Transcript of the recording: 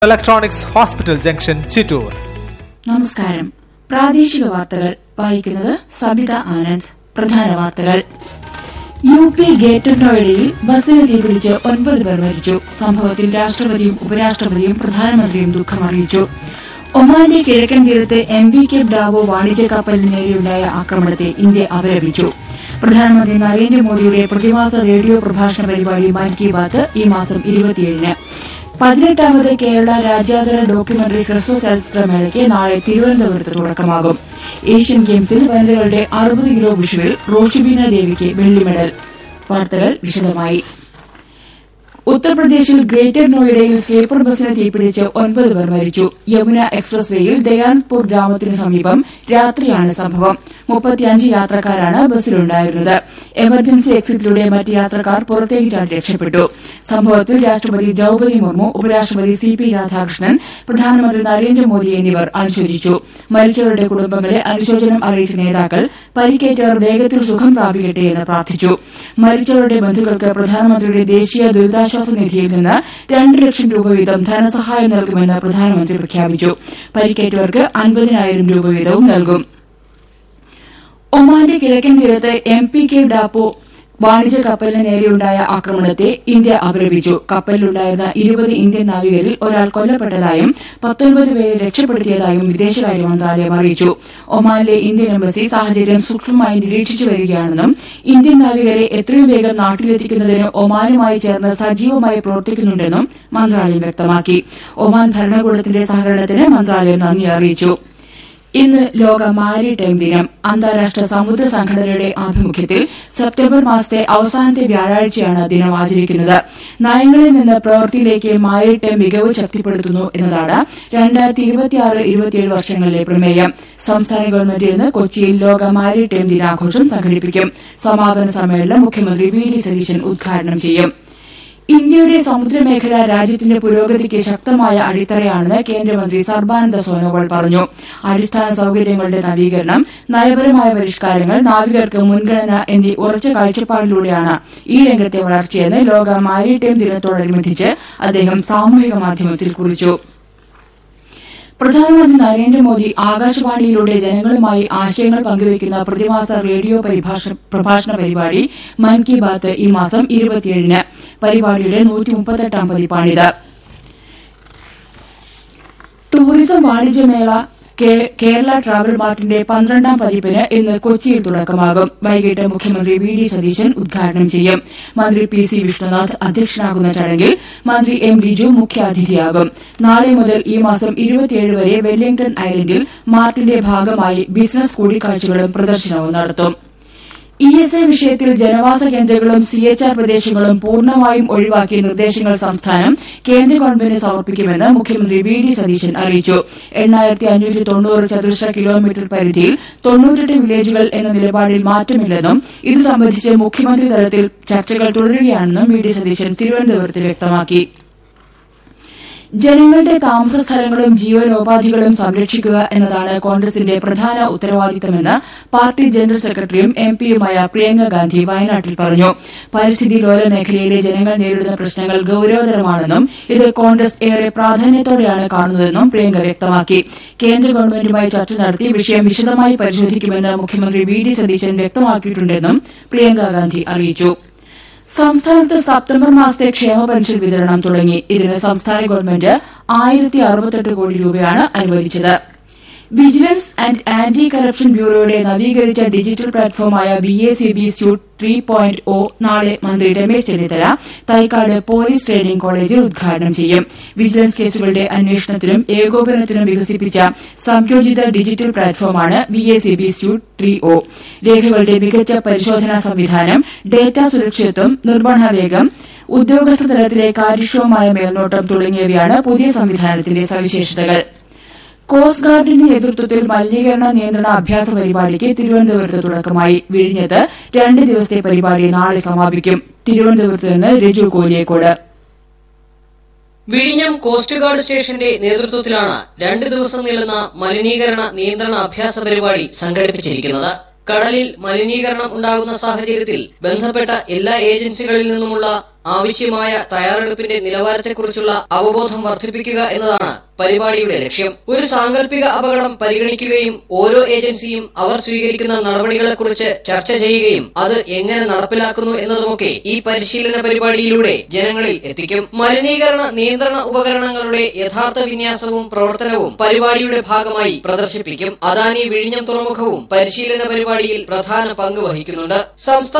electronics hospital junction Chittur നമസ്കാരം പ്രാദേശിക വാർത്തകൾ വായിക്കുന്നത് സബിത ആനന്ദ് പ്രധാന വാർത്തകൾ യു പി ഗ്രേറ്റർ നോയിഡയിൽ ബസ്സിന് തീപിടിച്ച് ഒൻപത് പേർ മരിച്ചു സംഭവത്തിൽ രാഷ്ട്രപതിയും ഉപരാഷ്ട്രപതിയും പ്രധാനമന്ത്രിയും ദുഃഖമറിയിച്ചു ഒമാന്റെ കിഴക്കൻ തീരത്ത് എം വി കെ ബ്രാവോ വാണിജ്യ കപ്പലിന് നേരെയുണ്ടായ ആക്രമണത്തെ ഇന്ത്യ അപലപിച്ചു പ്രധാനമന്ത്രി നരേന്ദ്രമോദിയുടെ പ്രതിമാസ റേഡിയോ പ്രഭാഷണ പരിപാടി മൻ കി ബാത്ത് ഈ മാസം ഇരുപത്തിയേഴിന് പതിനെട്ടാമത് കേരള രാജ്യാന്തര ഡോക്യുമെന്ററി ഹ്രസ്വ ചലച്ചിത്രമേളയ്ക്ക് നാളെ തിരുവനന്തപുരത്ത് തുടക്കമാകും ഏഷ്യൻ ഗെയിംസിൽ വനിതകളുടെ അറുപത് കിലോ വിഷുവിൽ റോഷിബീന ദേവിക്ക് വെള്ളി മെഡൽ വാർത്തകൾ വിശദമായി ഉത്തർപ്രദേശിൽ ഗ്രേറ്റർ നോയിഡയിൽ സ്ലീപ്പർ ബസ്സിന് തീപിടിച്ച് ഒൻപത് പേർ മരിച്ചു യമുന എക്സ്പ്രസ് വേയിൽ ദയാൻപൂർ ഗ്രാമത്തിനു സമീപം രാത്രിയാണ് സംഭവം മുപ്പത്തിയഞ്ച് യാത്രക്കാരാണ് ബസ്സിലുണ്ടായിരുന്നത് എമർജൻസി എക്സിറ്റിലൂടെ മറ്റ് യാത്രക്കാർ പുറത്തേക്ക് ചാടി രക്ഷപ്പെട്ടു സംഭവത്തിൽ രാഷ്ട്രപതി ദ്രൌപദി മുർമു ഉപരാഷ്ട്രപതി സി പി രാധാകൃഷ്ണൻ പ്രധാനമന്ത്രി നരേന്ദ്രമോദി എന്നിവർ അനുശോചിച്ചു മരിച്ചവരുടെ കുടുംബങ്ങളെ അനുശോചനം അറിയിച്ച നേതാക്കൾ പരിക്കേറ്റവർ വേഗത്തിൽ സുഖം പ്രാപിക്കട്ടെ എന്ന് പ്രാർത്ഥിച്ചു മരിച്ചവരുടെ ബന്ധുക്കൾക്ക് പ്രധാനമന്ത്രിയുടെ ദേശീയ ദുരിതാശ്വാസ നിധിയിൽ നിന്ന് രണ്ട് ലക്ഷം രൂപ വീതം ധനസഹായം നൽകുമെന്ന് പ്രധാനമന്ത്രി പ്രഖ്യാപിച്ചു പരിക്കേറ്റവർക്ക് അൻപതിനായിരം രൂപ വീതവും നൽകും ഒമാന്റെ കിഴക്കൻ തീരത്ത് എം പി കെ ഡാപ്പോ വാണിജ്യ കപ്പലിന് നേരെയുണ്ടായ ആക്രമണത്തെ ഇന്ത്യ അപലപിച്ചു കപ്പലിലുണ്ടായിരുന്ന ഇരുപത് ഇന്ത്യൻ നാവികരിൽ ഒരാൾ കൊല്ലപ്പെട്ടതായും പത്തൊൻപത് പേരെ രക്ഷപ്പെടുത്തിയതായും വിദേശകാര്യ മന്ത്രാലയം അറിയിച്ചു ഒമാനിലെ ഇന്ത്യൻ എംബസി സാഹചര്യം സൂക്ഷ്മമായി നിരീക്ഷിച്ചു വരികയാണെന്നും ഇന്ത്യൻ നാവികരെ എത്രയും വേഗം നാട്ടിലെത്തിക്കുന്നതിന് ഒമാനുമായി ചേർന്ന് സജീവമായി പ്രവർത്തിക്കുന്നുണ്ടെന്നും മന്ത്രാലയം വ്യക്തമാക്കി ഒമാൻ ഭരണകൂടത്തിന്റെ സഹകരണത്തിന് മന്ത്രാലയം നന്ദി അറിയിച്ചു ഇന്ന് ലോക മാരിടൈം ദിനം അന്താരാഷ്ട്ര സമുദ്ര സംഘടനയുടെ ആഭിമുഖ്യത്തിൽ സെപ്റ്റംബർ മാസത്തെ അവസാനത്തെ വ്യാഴാഴ്ചയാണ് ദിനം ആചരിക്കുന്നത് നയങ്ങളിൽ നിന്ന് പ്രവൃത്തിയിലേക്ക് മാരിടൈം മികവ് ശക്തിപ്പെടുത്തുന്നു എന്നതാണ് രണ്ടായിരത്തി ഇരുപത്തിയാറ് ഇരുപത്തിയേഴ് വർഷങ്ങളിലെ പ്രമേയം സംസ്ഥാന ഗവൺമെന്റ് ഇന്ന് കൊച്ചിയിൽ ലോക മാരിടൈം ദിനാഘോഷം സംഘടിപ്പിക്കും സമാപന സമ്മേളനം മുഖ്യമന്ത്രി വി ഡി സതീശൻ ഉദ്ഘാടനം ചെയ്യും ഇന്ത്യയുടെ സമുദ്രമേഖല രാജ്യത്തിന്റെ പുരോഗതിക്ക് ശക്തമായ അടിത്തറയാണെന്ന് കേന്ദ്രമന്ത്രി സർബാനന്ദ സോനോവാൾ പറഞ്ഞു അടിസ്ഥാന സൌകര്യങ്ങളുടെ നവീകരണം നയപരമായ പരിഷ്കാരങ്ങൾ നാവികർക്ക് മുൻഗണന എന്നീ ഉറച്ച കാഴ്ചപ്പാടിലൂടെയാണ് ഈ രംഗത്തെ വളർച്ചയെന്ന് ലോക മാരിടൈം ദിനത്തോടനുബന്ധിച്ച് അദ്ദേഹം സാമൂഹിക മാധ്യമത്തിൽ കുറിച്ചു പ്രധാനമന്ത്രി നരേന്ദ്രമോദി ആകാശവാണിയിലൂടെ ജനങ്ങളുമായി ആശയങ്ങൾ പങ്കുവയ്ക്കുന്ന പ്രതിമാസ റേഡിയോ പരിഭാഷ- പ്രഭാഷണ പരിപാടി മൻ കി ബാത്ത് ഈ മാസം ഇരുപത്തിയേഴിന് പരിപാടിയുടെ നൂറ്റിമുപ്പത്തെട്ടാം പതിപ്പാണിത് ടൂറിസം വാണിജ്യമേള കേ- കേരള ട്രാവൽ മാർട്ടിന്റെ പന്ത്രണ്ടാം പതിപ്പിന് ഇന്ന് കൊച്ചിയിൽ തുടക്കമാകും വൈകിട്ട് മുഖ്യമന്ത്രി വി ഡി സതീശൻ ഉദ്ഘാടനം ചെയ്യും മന്ത്രി പി സി വിഷ്ണുനാഥ് അധ്യക്ഷനാകുന്ന ചടങ്ങിൽ മന്ത്രി എം ലിജു മുഖ്യാതിഥിയാകും നാളെ മുതൽ ഈ മാസം ഇരുപത്തിയേഴ് വരെ വെല്ലിംഗ്ടൺ ഐലൻഡിൽ മാർട്ടിന്റെ ഭാഗമായി ബിസിനസ് കൂടിക്കാഴ്ചകളും പ്രദർശനവും നടത്തും ഇ എസ് ഐ വിഷയത്തിൽ ജനവാസ കേന്ദ്രങ്ങളും സി എച്ച് ആർ പ്രദേശങ്ങളും പൂർണ്ണമായും ഒഴിവാക്കിയ നിർദ്ദേശങ്ങൾ സംസ്ഥാനം കേന്ദ്ര ഗവൺമെന്റിന് സമർപ്പിക്കുമെന്ന് മുഖ്യമന്ത്രി വി ഡി സതീശൻ അറിയിച്ചു എണ്ണായിരത്തി അഞ്ഞൂറ്റി തൊണ്ണൂറ് ചതുരശ്ര കിലോമീറ്റർ പരിധിയിൽ തൊണ്ണൂറ്റെട്ട് വില്ലേജുകൾ എന്ന നിലപാടിൽ മാറ്റമില്ലെന്നും ഇത് സംബന്ധിച്ച് മുഖ്യമന്ത്രി തലത്തിൽ ചർച്ചകൾ തുടരുകയാണെന്നും വി ഡി സതീശൻ തിരുവനന്തപുരത്ത് വ്യക്തമാക്കി ജനങ്ങളുടെ താമസ സ്ഥലങ്ങളും ജീവനോപാധികളും സംരക്ഷിക്കുക എന്നതാണ് കോൺഗ്രസിന്റെ പ്രധാന ഉത്തരവാദിത്തമെന്ന് പാർട്ടി ജനറൽ സെക്രട്ടറിയും എം പിയുമായ പ്രിയങ്ക ഗാന്ധി വയനാട്ടിൽ പറഞ്ഞു പരിസ്ഥിതി ലോല മേഖലയിലെ ജനങ്ങൾ നേരിടുന്ന പ്രശ്നങ്ങൾ ഗൌരവതരമാണെന്നും ഇത് കോൺഗ്രസ് ഏറെ പ്രാധാന്യത്തോടെയാണ് കാണുന്നതെന്നും പ്രിയങ്ക വ്യക്തമാക്കി കേന്ദ്ര ഗവൺമെന്റുമായി ചർച്ച നടത്തി വിഷയം വിശദമായി പരിശോധിക്കുമെന്ന് മുഖ്യമന്ത്രി വി ഡി സതീശൻ വ്യക്തമാക്കിയിട്ടുണ്ടെന്നും പ്രിയങ്ക ഗാന്ധി അറിയിച്ചു സംസ്ഥാനത്ത് സെപ്റ്റംബർ മാസത്തെ ക്ഷേമ പെൻഷൻ വിതരണം തുടങ്ങി ഇതിന് സംസ്ഥാന ഗവൺമെന്റ് ആയിരത്തി അറുപത്തെട്ട് കോടി രൂപയാണ് അനുവദിച്ചത് വിജിലൻസ് ആൻഡ് ആന്റി കറപ്ഷൻ ബ്യൂറോയുടെ നവീകരിച്ച ഡിജിറ്റൽ പ്ലാറ്റ്ഫോമായ B A C B suite three point O നാളെ മന്ത്രി രമേശ് ചെന്നിത്തല തൈക്കാട് പോലീസ് ട്രെയിനിംഗ് കോളേജിൽ ഉദ്ഘാടനം ചെയ്യും വിജിലൻസ് കേസുകളുടെ അന്വേഷണത്തിനും ഏകോപനത്തിനും വികസിപ്പിച്ച സംയോജിത ഡിജിറ്റൽ പ്ലാറ്റ്ഫോമാണ് B A C B suite three O രേഖകളുടെ മികച്ച പരിശോധനാ സംവിധാനം ഡേറ്റാ സുരക്ഷിതത്വം നിർവഹണ വേഗം ഉദ്യോഗസ്ഥ തലത്തിലെ കാര്യക്ഷമമായ മേൽനോട്ടം തുടങ്ങിയവയാണ് പുതിയ സംവിധാനത്തിന്റെ സവിശേഷതകൾ കോസ്റ്റ് ഗാർഡിന്റെ നേതൃത്വത്തിൽ മലിനീകരണ നിയന്ത്രണ അഭ്യാസ പരിപാടിക്ക് തിരുവനന്തപുരത്ത് തുടക്കമായി വിഴിഞ്ഞത്ത് രണ്ട് ദിവസത്തെ പരിപാടി നാളെ സമാപിക്കും തിരുവനന്തപുരത്ത് നിന്ന് രജു കോലിയേക്കോട് വിഴിഞ്ഞം കോസ്റ്റ് ഗാർഡ് സ്റ്റേഷന്റെ നേതൃത്വത്തിലാണ് രണ്ട് ദിവസം നീളുന്ന മലിനീകരണ നിയന്ത്രണ അഭ്യാസ പരിപാടി സംഘടിപ്പിച്ചിരിക്കുന്നത് കടലിൽ മലിനീകരണം ഉണ്ടാകുന്ന സാഹചര്യത്തിൽ ബന്ധപ്പെട്ട എല്ലാ ഏജൻസികളിൽ നിന്നുമുള്ള ആവശ്യമായ തയ്യാറെടുപ്പിന്റെ നിലവാരത്തെക്കുറിച്ചുള്ള അവബോധം വർദ്ധിപ്പിക്കുക എന്നതാണ് പരിപാടിയുടെ ലക്ഷ്യം ഒരു സാങ്കല്പിക അപകടം പരിഗണിക്കുകയും ഓരോ ഏജൻസിയും അവർ സ്വീകരിക്കുന്ന നടപടികളെക്കുറിച്ച് ചർച്ച ചെയ്യുകയും അത് എങ്ങനെ നടപ്പിലാക്കുന്നു എന്നതുമൊക്കെ ഈ പരിശീലന പരിപാടിയിലൂടെ ജനങ്ങളിൽ എത്തിക്കും മലിനീകരണ നിയന്ത്രണ ഉപകരണങ്ങളുടെ യഥാർത്ഥ വിന്യാസവും പ്രവർത്തനവും പരിപാടിയുടെ ഭാഗമായി പ്രദർശിപ്പിക്കും അദാനി വിഴിഞ്ഞം തുറമുഖവും പരിശീലന പരിപാടിയിൽ പ്രധാന പങ്ക് വഹിക്കുന്നുണ്ട് സംസ്ഥാന